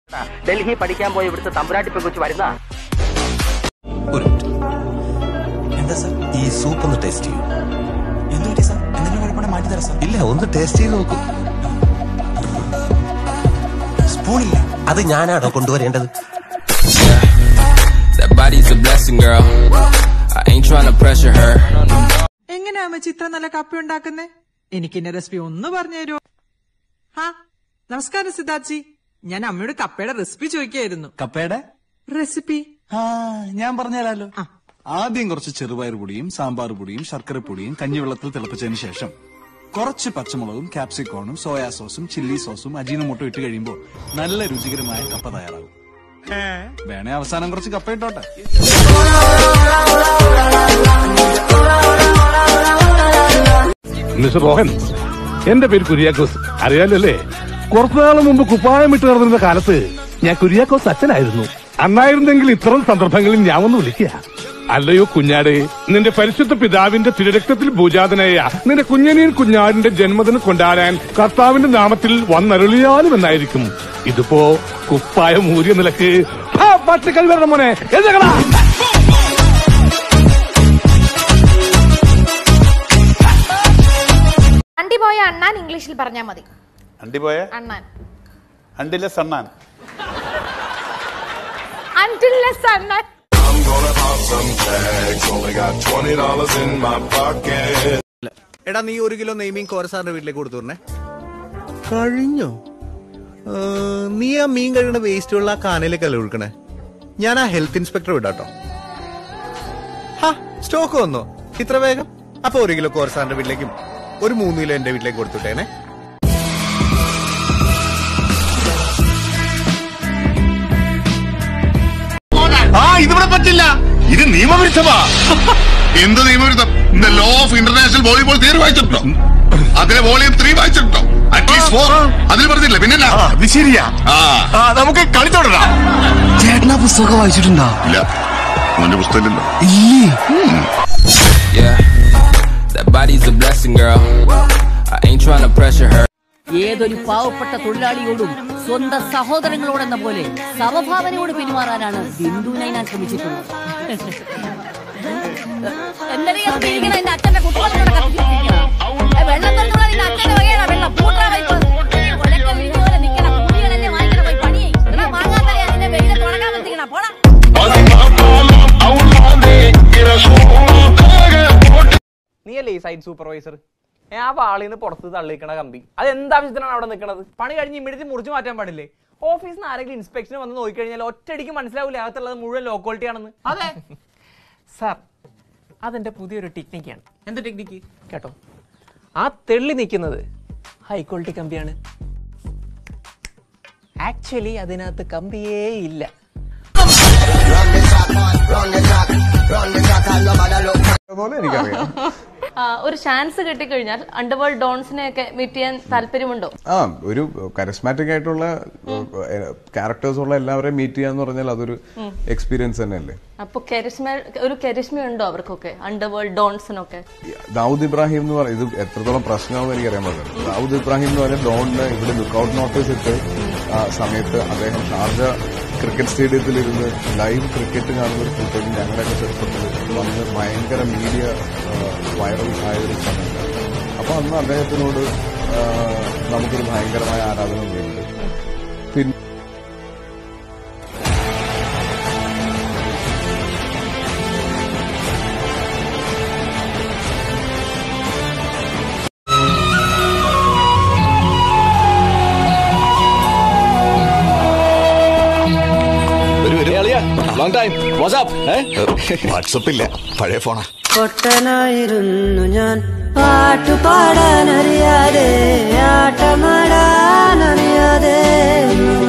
ഡൽഹി പഠിക്കാൻ പോയ ഇവിടുത്തെ തമ്പുരാട്ടി പെങ്കുച്ച് വരുന്ന ഒരു മിനിറ്റ് എന്താ സാർ ഈ സൂപ്പ് ഒന്ന് ടേസ്റ്റ് ചെയ്യൂ എന്ത് പറ്റി സാർ എന്തെങ്കിലും കുഴപ്പമുണ്ടെ മാറ്റി തരാം സാർ ഇല്ല ഒന്ന് ടേസ്റ്റ് ചെയ്ത് നോക്കൂ സ്പൂണില്ല അത് ഞാനാണോ കൊണ്ടുവരേണ്ടത് That body's a blessing, girl. I ain't trying to pressure her. എങ്ങനെയാ അമ്മച്ചി ഇത്ര നല്ല കപ്പ ഉണ്ടാക്കുന്നേ എനിക്ക് എന്റെ റെസിപ്പി ഒന്ന് പറഞ്ഞു തരുമോ ഹാ നമസ്കാരം സിദ്ധാർത്ഥി ഞാൻ അമ്മയോട് കപ്പയുടെ റെസിപ്പി ചോദിക്കായിരുന്നു കപ്പയുടെ റെസിപ്പി ആ ഞാൻ പറഞ്ഞുതരാലോ ആദ്യം കുറച്ച് ചെറുപയർ പൊടിയും സാമ്പാർ പൊടിയും ശർക്കര പൊടിയും കഞ്ഞിവെള്ളത്തിൽ തിളപ്പിച്ചതിന് ശേഷം കുറച്ച് പച്ചമുളകും ക്യാപ്സിക്കോണും സോയാ സോസും ചില്ലി സോസും അജീനമൊട്ടും ഇട്ട് കഴിയുമ്പോൾ നല്ല രുചികരമായ കപ്പ തയ്യാറാകും വേണേ അവസാനം കുറച്ച് കപ്പ ഇട്ടോട്ടെ മിസ്റ്റർ റോഹൻ എന്റെ പേര് കുര്യാക്കോസ് അറിയാലല്ലേ കുറച്ചു നാൾ മുമ്പ് കുപ്പായം ഇട്ട് നടന്നിരുന്ന കാലത്ത് ഞാൻ കുര്യാക്കോസ് അച്ഛനായിരുന്നു അന്നായിരുന്നെങ്കിൽ ഇത്തരം സന്ദർഭങ്ങളിൽ ഞാൻ ഒന്ന് വിളിക്കുക അല്ലയോ കുഞ്ഞാടെ നിന്റെ പരിശുദ്ധ പിതാവിന്റെ തിരുരക്തത്തിൽ ഭൂജാതനായ നിന്റെ കുഞ്ഞനിയൻ കുഞ്ഞാടിന്റെ ജന്മദിനം കൊണ്ടാടാൻ കർത്താവിന്റെ നാമത്തിൽ വന്നരുളിയാലും എന്നായിരിക്കും ഇതിപ്പോ കുപ്പായം ഊരിയ നിലക്ക് ആ, പട്ടിക്കൽ വരണം മോനെ എഴുതകളാ അണ്ടി പോയ അണ്ണാൻ ഇംഗ്ലീഷിൽ പറഞ്ഞാൽ മതി അണ്ടിപോയ അണ്ണാൻ അണ്ടിലെ സണ്ണാൻ അണ്ടില്ലസ് അണ്ണാൻ എടാ നീ ഒരു കിലോ നെയ്മീൻ കോരസാറിന്റെ വീട്ടിലേക്ക് കൊടുത്തു വിടണേ കഴിഞ്ഞോ ആ, നീ ആ മീൻ കഴുകണ വേസ്റ്റുള്ള ആ കാനയിലേക്കല്ലേ ഒഴുക്കണേ ഞാൻ ആ ഹെൽത്ത് ഇൻസ്പെക്ടർ വിടാട്ടോ ഹാ സ്റ്റോക്ക് വന്നോ ഇത്ര വേഗം അപ്പൊ ഒരു കിലോ കോരസാറിന്റെ വീട്ടിലേക്കും ഒരു മൂന്ന് കിലോ എന്റെ വീട്ടിലേക്ക് കൊടുത്തുട്ടേനെ ആ ഇതിവിടെ പറ്റില്ല ഇത് നിയമവിരുദ്ധമാ എന്ത് നിയമവിരുദ്ധം the law of international volleyball theory വായിച്ചിട്ടുണ്ടോ അതിലെ വോളിയം ത്രീ വായിച്ചിട്ടുണ്ടോ അറ്റ്ലീസ്റ്റ് ഫോർ അതിൽ പറഞ്ഞില്ല പിന്നല്ല അത് ശരിയാ ആ നമുക്ക് കളി തുടരാം ചേട്ടനാ പുസ്തകം വായിച്ചിട്ടുണ്ടോ ഇല്ല അവന്റെ പുസ്തകമില്ലല്ലോ Yeah. That body's a blessing, girl. I ain't trying to pressure her. ഏതൊരു പാവപ്പെട്ട തൊഴിലാളിയോടും സ്വന്തം സഹോദരങ്ങളോടെന്ന പോലെ സമഭാവനയോട് പെരുമാറാനാണ് ബിന്ദു നൈനാൻ ശ്രമിച്ചിട്ടുള്ളത് എന്തിനാ ഈ സ്ത്രീകളെ എന്റെ അച്ഛന്റെ കുടുംബത്തിനോട് കത്തിച്ചിരിക്കുന്നത്? ഏ, വെള്ളം തന്നോളാം നിന്റെ അച്ഛന്റെ വകയാണോ വെള്ളം? പൂട്ടാ വയ്പ്പ്. ഒലക്ക വിരിഞ്ഞ പോലെ നിക്കണ കുടികളല്ലേ വാങ്ങിക്കണ പോയി പണി ചെയ്യ്. എടാ, മാങ്ങാത്തലയാ നിന്നെ വെയിലത്ത് ഉണങ്ങാൻ പറ്റിക്കണ പോടാ നീയല്ലേ ഈ സൈറ്റ് സൂപ്പർവൈസർ ആ വാളിൽ നിന്ന് പുറത്ത് തള്ളിക്കണ കമ്പി അത് എന്താവശ്യത്തിനാണ് അവിടെ നിൽക്കുന്നത് പണി കഴിഞ്ഞ് ഇമ്മീഡിയറ്റ് മുറിച്ച് മാറ്റാൻ പാടില്ലേ ഓഫീസിൽ നിന്ന് ആരെങ്കിലും ഇൻസ്പെക്ഷന് വന്ന് നോക്കിക്കഴിഞ്ഞാൽ ഒറ്റയടിക്ക് മനസ്സിലാവില്ല അകത്തുള്ളത് മുഴുവൻ ലോ ക്വാളിറ്റി ആണെന്ന് അതെ സാർ അതെന്റെ പുതിയൊരു ടെക്നിക്കാണ് എന്ത് ടെക്നിക്ക് കേട്ടോ ആ തെള്ളി നിൽക്കുന്നത് ഹൈ ക്വാളിറ്റി കമ്പിയാണ് ആക്ച്വലി അതിനകത്ത് കമ്പിയേ ഇല്ല ആ, ഒരു ചാൻസ് കിട്ടിക്കഴിഞ്ഞാൽ അണ്ടർവേൾഡ് ഡോൺസിനെ ഒക്കെ മീറ്റ് ചെയ്യാൻ താല്പര്യമുണ്ടോ ആ ഒരു കരിസ്മാറ്റിക് ആയിട്ടുള്ള ക്യാരക്ടേഴ്സ് ഉള്ള എല്ലാവരെയും മീറ്റ് ചെയ്യാന്ന് പറഞ്ഞാൽ അതൊരു ഉം. എക്സ്പീരിയൻസ് തന്നെയല്ലേ അപ്പൊ കരിസ്മ ഒരു കരിസ്മ ഉണ്ടോ അവർക്കൊക്കെ അണ്ടർവേൾഡ് ഡോൺസിനൊക്കെ ദാവൂദ് ഇബ്രാഹിം എന്ന് പറയുന്നത് ഇത് എത്രത്തോളം പ്രശ്നമാണെന്ന് എനിക്കറിയാൻ പറ്റില്ല ദാവൂദ് ഇബ്രാഹിം എന്ന് പറഞ്ഞ ഡോണിന് ഇവിടെ ലുക്കൌട്ട് നോട്ടീസ് ഇട്ട് ആ സമയത്ത് അദ്ദേഹം ഷാർജ ക്രിക്കറ്റ് സ്റ്റേഡിയത്തിൽ ഇരുന്ന് ലൈവ് ക്രിക്കറ്റ് കാണുന്ന ഒരു ഫുട്ടേജ് ഞങ്ങളുടെയൊക്കെ ചെറുപ്പത്തിൽ വന്ന് ഭയങ്കര മീഡിയ വൈറൽ ആയ ഒരു സമയത്താണ് അപ്പൊ അന്ന് അദ്ദേഹത്തിനോട് ആ, നമുക്കൊരു ഭയങ്കരമായ ആരാധന ഉണ്ട് പിന്നെ വാട്സപ്പ് ഇല്ല പഴയ ഫോണാ പൊട്ടനായിരുന്നു ഞാൻ പാട്ടുപാടാനറിയാതെ ആട്ടമാടാനറിയാതെ